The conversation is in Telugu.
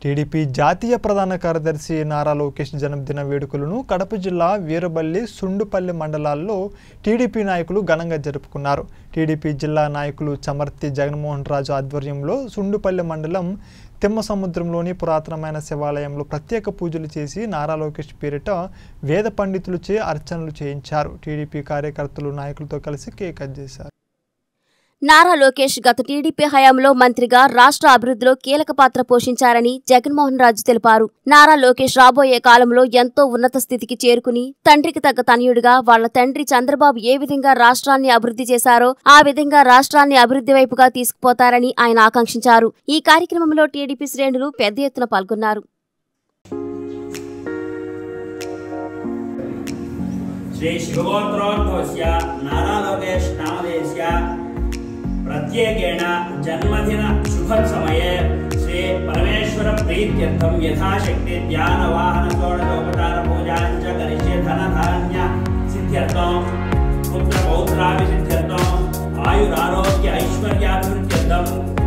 టీడీపీ జాతీయ ప్రధాన కార్యదర్శి నారా లోకేష్ జన్మదిన వేడుకలను కడప జిల్లా వీరబల్లి సుండుపల్లి మండలాల్లో టీడీపీ నాయకులు ఘనంగా జరుపుకున్నారు టీడీపీ జిల్లా నాయకులు చమర్తి జగన్మోహన్ రాజు ఆధ్వర్యంలో సుండుపల్లి మండలం తిమ్మసముద్రంలోని పురాతనమైన శివాలయంలో ప్రత్యేక పూజలు చేసి నారా లోకేష్ పేరిట వేద పండితులచే అర్చనలు చేయించారు టీడీపీ కార్యకర్తలు నాయకులతో కలిసి కేక్ కట్ చేశారు నారా లోకేష్ గత టీడీపీ హయాంలో మంత్రిగా రాష్ట్ర అభివృద్ధిలో కీలక పాత్ర పోషించారని జగన్మోహన్ రాజు తెలిపారు నారా లోకేష్ రాబోయే కాలంలో ఎంతో ఉన్నత స్థితికి చేరుకుని తండ్రికి తగ్గ తనయుడిగా వాళ్ల తండ్రి చంద్రబాబు ఏ విధంగా రాష్ట్రాన్ని అభివృద్ధి చేశారో ఆ విధంగా రాష్ట్రాన్ని అభివృద్ధి వైపుగా తీసుకుపోతారని ఆయన ఆకాంక్షించారు ఈ కార్యక్రమంలో టీడీపీ శ్రేణులు పెద్ద ఎత్తున పాల్గొన్నారు श्री शिवगोत्रोद्भवस्य नारालोकेश नामधेयस्य प्रत्येकेण जन्मदिन शुभसमये श्री परमेश्वर प्रीत्यर्थं यथाशक्ति ध्यानवाहन षोडशोपचार पूजां च करिष्ये धनधान्य सिद्ध्यर्थं पुत्रपौत्राभिसिद्ध्यर्थम् आयुरारोग्य ऐश्वर्याभिवृद्ध्यर्थं